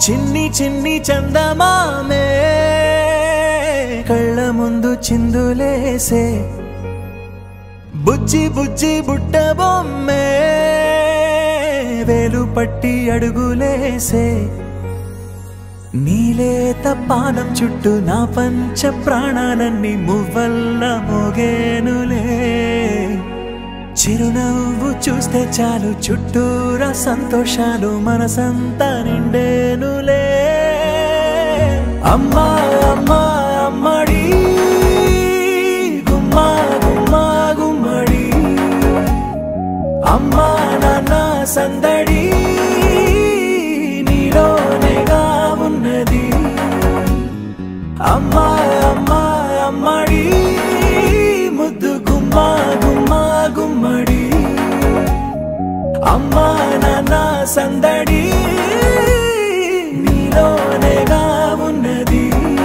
చిన్ని చిన్ని చందమామే కళ్ళ ముందు చిందులేసే బుజ్జి బుజ్జి బుట్ట బొమ్మే వేలు పట్టి అడుగులేసే నీలేత పానం చుట్టూ నా పంచ ప్రాణాలన్నీ మువ్వల్ల మోగేనులే చిరునవ్వు చూస్తే చాలు చుట్టూరా సంతోషాలు మనసంతా నిండేనులే అమ్మా అమ్మా అమ్మడి గుమ్మా గుమ్మా గుమ్మడి అమ్మా నాన్న సందడి నీలోనేగా ఉన్నది అమ్మా అమ్మా అమ్మడి ముద్దు గుమ్మా గుమ్మా గుమ్మడి అమ్మా నాన్న సందడి నీలోనేగా ఉన్నది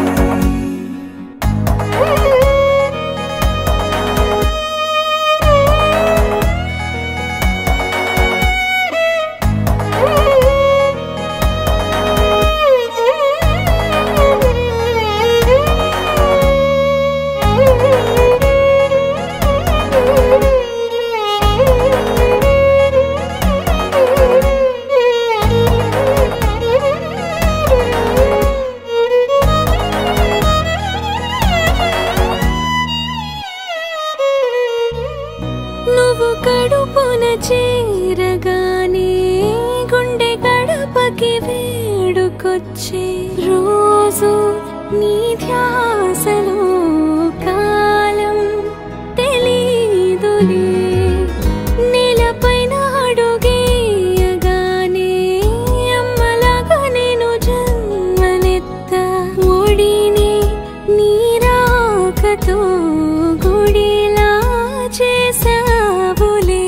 నువ్వు కడుపున చేరగానే గుండె గడపకి వేడుకొచ్చే రోజు నీ ధ్యాసలో కాలం తెలీదులే నేలపైన అడుగేయగానే అమ్మలాగా నేను జన్మనెత్త ఒడిని నీరాకతో గుడిలా చేసావులే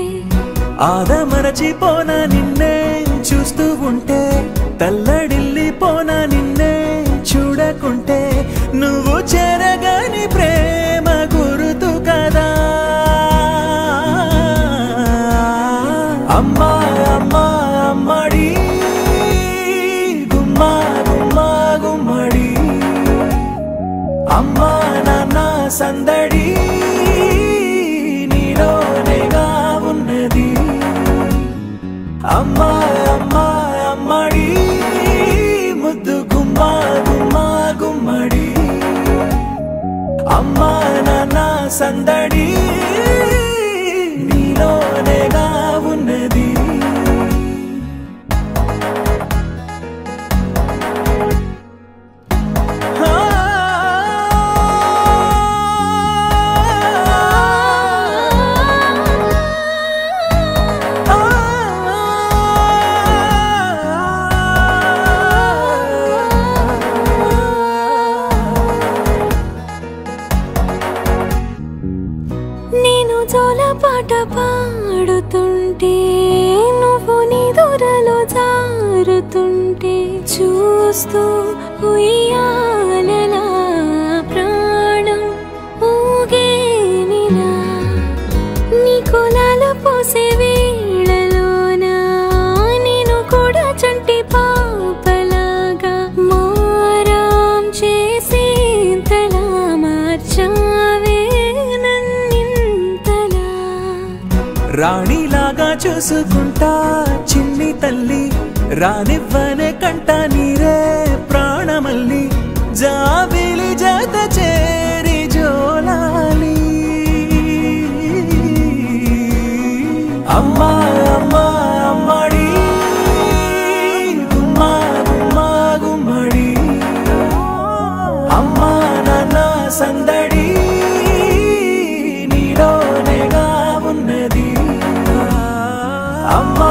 ఆదమరచిపోన నిన్నే చూస్తూ ఉంటే తల్లడిల్లిపోన నిన్నే చూడకుంటే నువ్వు చెరగని ప్రేమ గురుతు కదా అమ్మా అమ్మా అమ్మడి గుమ్మా గుమ్మా గుమ్మడి అమ్మా నాన్న సందడి నీలోనేగా ఉన్నది అమ్మా అమ్మా అమ్మడి ముద్దు గుమ్మా గుమ్మా గుమ్మడి అమ్మా నాన్న సందడి నీలోనేగా ఉన్నది నేను జోలపాట పాడుతుంటే నువ్వు నీ దూరలో జారుతుంటే చూస్తూ ఉయ్యాలలా ప్రాణం ఊగేనినా నీ కులాల పోసే వేళలోన నేను కూడా చంటి పాపలాగా మారాం చేసేంతలా మార్చావే నన్నింతలా రాణిలాగా చూసుకుంటా చిన్ని తల్లి రానివ్వనే కంట నీరే ప్రాణమల్లి జాబిలి జత చేరి జోలాలి అమ్మా అమ్మా అమ్మడి గుమ్మా గుమ్మా గుమ్మడి అమ్మా నాన్న సందడి నీలోనేగా ఉన్నది అమ్మా